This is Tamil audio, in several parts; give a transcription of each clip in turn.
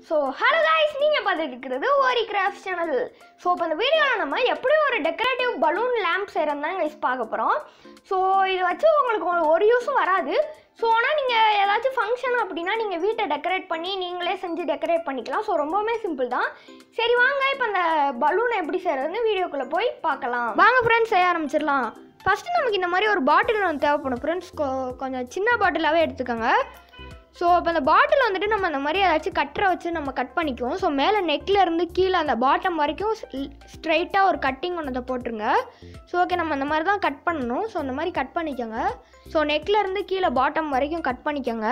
ஸோ ஹலோ காய்ஸ் நீங்கள் பார்த்துட்டு இருக்கிறது ஓரி கிராஃப்ட் சேனல் ஸோ இப்போ இந்த வீடியோவில் நம்ம எப்படி ஒரு டெக்கரேட்டிவ் பலூன் லேம்ப் செய்கிறோம் தான் கைஸ் பார்க்க போகிறோம் ஸோ இது வச்சு உங்களுக்கு ஒரு- ஒரு யூஸும் வராது ஸோ ஆனால் நீங்கள் ஏதாச்சும் ஃபங்க்ஷன் அப்படின்னா நீங்கள் வீட்டை டெக்கரேட் பண்ணி நீங்களே செஞ்சு டெக்கரேட் பண்ணிக்கலாம் ஸோ ரொம்பவுமே சிம்பிள் தான் சரி வாங்க இப்போ அந்த பலூனை எப்படி செய்கிறதுன்னு வீடியோக்குள்ளே போய் பார்க்கலாம் வாங்க ஃப்ரெண்ட்ஸ் செய்ய ஆரம்பிச்சிடலாம் ஃபஸ்ட்டு நமக்கு இந்த மாதிரி ஒரு பாட்டில் ஒன்று தேவைப்படும் ஃப்ரெண்ட்ஸ் கொஞ்சம் சின்ன பாட்டிலாகவே எடுத்துக்கோங்க ஸோ இப்போ அந்த பாட்டில் வந்துட்டு நம்ம அந்த மாதிரி ஏதாச்சும் கட்டரை வச்சு நம்ம கட் பண்ணிக்குவோம் ஸோ மேலே நெக்கில் இருந்து கீழே அந்த பாட்டம் வரைக்கும் ஸ்ட்ரைட்டாக ஒரு கட்டிங் ஒன்றதை போட்டுருங்க ஸோ ஓகே நம்ம அந்த மாதிரி தான் கட் பண்ணணும் ஸோ அந்த மாதிரி கட் பண்ணிக்கோங்க ஸோ நெக்கில் இருந்து கீழே பாட்டம் வரைக்கும் கட் பண்ணிக்கோங்க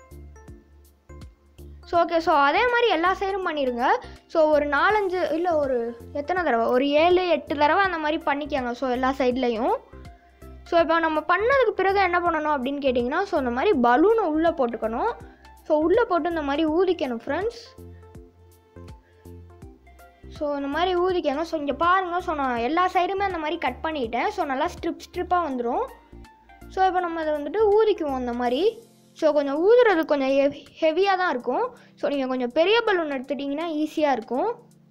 ஸோ ஓகே ஸோ அதே மாதிரி எல்லா சைடும் பண்ணிடுங்க ஸோ ஒரு நாலஞ்சு இல்லை ஒரு எத்தனை தடவை ஒரு ஏழு எட்டு தடவை அந்த மாதிரி பண்ணிக்கோங்க ஸோ எல்லா சைட்லேயும் ஸோ இப்போ நம்ம பண்ணதுக்கு பிறகு என்ன பண்ணணும் அப்படின்னு கேட்டிங்கன்னா ஸோ இந்த மாதிரி பலூனை உள்ளே போட்டுக்கணும் ஸோ உள்ளே போட்டு இந்த மாதிரி ஊதிக்கணும் ஃப்ரெண்ட்ஸ் ஸோ இந்த மாதிரி ஊதிக்கங்க ஸோ இங்கே பாருங்கள் ஸோ நான் எல்லா சைடுமே அந்த மாதிரி கட் பண்ணிட்டேன் ஸோ நல்லா ஸ்ட்ரிப் ஸ்ட்ரிப்பாக வந்துடும் ஸோ இப்போ நம்ம அதை வந்துட்டு ஊதிக்குவோம் அந்த மாதிரி ஸோ கொஞ்சம் ஊதுறது கொஞ்சம் ஹெவி ஹெவியாக தான் இருக்கும் ஸோ நீங்கள் கொஞ்சம் பெரிய பலூன் எடுத்துட்டிங்கன்னா ஈஸியாக இருக்கும்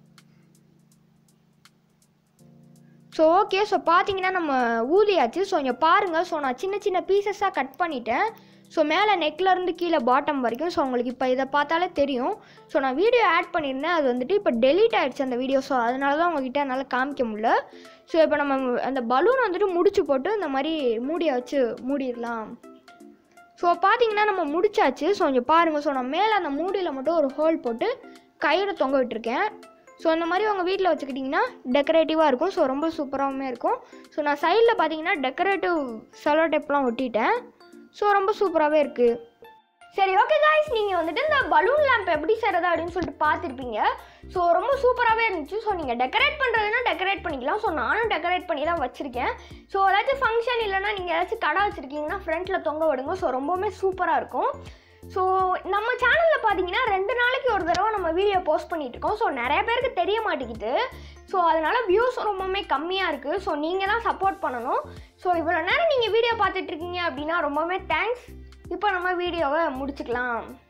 ஸோ ஓகே ஸோ பார்த்தீங்கன்னா நம்ம ஊதியாச்சு ஸோ இங்கே பாருங்கள் ஸோ நான் சின்ன சின்ன பீசஸாக கட் பண்ணிட்டேன் ஸோ மேலே நெக்லேருந்து கீழே பாட்டம் வரைக்கும் ஸோ உங்களுக்கு இப்போ இதை பார்த்தாலே தெரியும் ஸோ நான் வீடியோ ஆட் பண்ணியிருந்தேன் அது வந்துட்டு இப்போ டெலீட் ஆகிடுச்சு அந்த வீடியோ ஸோ அதனால தான் உங்ககிட்ட என்னால் காமிக்க முடியல ஸோ இப்போ நம்ம அந்த பலூன் வந்துட்டு முடிச்சு போட்டு இந்த மாதிரி மூடியை வச்சு மூடிடலாம் ஸோ பார்த்தீங்கன்னா நம்ம முடிச்சாச்சு ஸோ இங்கே பாருங்கள் ஸோ நான் மேலே அந்த மூடியில் மட்டும் ஒரு ஹோல் போட்டு கயிறு தொங்க விட்டுருக்கேன் ஸோ இந்த மாதிரி உங்கள் வீட்டில் வச்சுக்கிட்டிங்கன்னா டெக்கரேட்டிவாக இருக்கும் ஸோ ரொம்ப சூப்பராகவுமே இருக்கும் ஸோ நான் சைடில் பார்த்தீங்கன்னா டெக்கரேட்டிவ் செலோ டேப்லாம் ஒட்டிட்டேன் ஸோ ரொம்ப சூப்பராகவே இருக்குது சரி ஓகே காய்ஸ் நீங்கள் வந்துட்டு இந்த பலூன் லேம்ப் எப்படி செய்கிறது அப்படின்னு சொல்லிட்டு பார்த்துருப்பீங்க ஸோ ரொம்ப சூப்பராகவே இருந்துச்சு ஸோ நீங்கள் டெக்கரேட் பண்ணுறதுனா டெக்கரேட் பண்ணிக்கலாம் ஸோ நானும் டெக்கரேட் பண்ணி தான் வச்சுருக்கேன் ஸோ ஏதாச்சும் ஃபங்க்ஷன் இல்லைன்னா நீங்கள் ஏதாச்சும் கடை வச்சுருக்கீங்கன்னா ஃப்ரண்ட்டில் தொங்க விடுங்க ஸோ ரொம்பவுமே சூப்பராக இருக்கும் ஸோ நம்ம சேனலில் பார்த்தீங்கன்னா ரெண்டு நாளைக்கு ஒரு தடவை நம்ம வீடியோ போஸ்ட் பண்ணிட்டு இருக்கோம் ஸோ நிறைய பேருக்கு தெரிய மாட்டேங்குது ஸோ அதனால் வியூஸ் ரொம்பவுமே கம்மியாக இருக்குது ஸோ நீங்கள் தான் சப்போர்ட் பண்ணணும் ஸோ இவ்வளோ நேரம் நீங்கள் வீடியோ பார்த்துட்டு இருக்கீங்க அப்படின்னா ரொம்பவுமே தேங்க்ஸ் இப்போ நம்ம வீடியோவை முடிச்சுக்கலாம்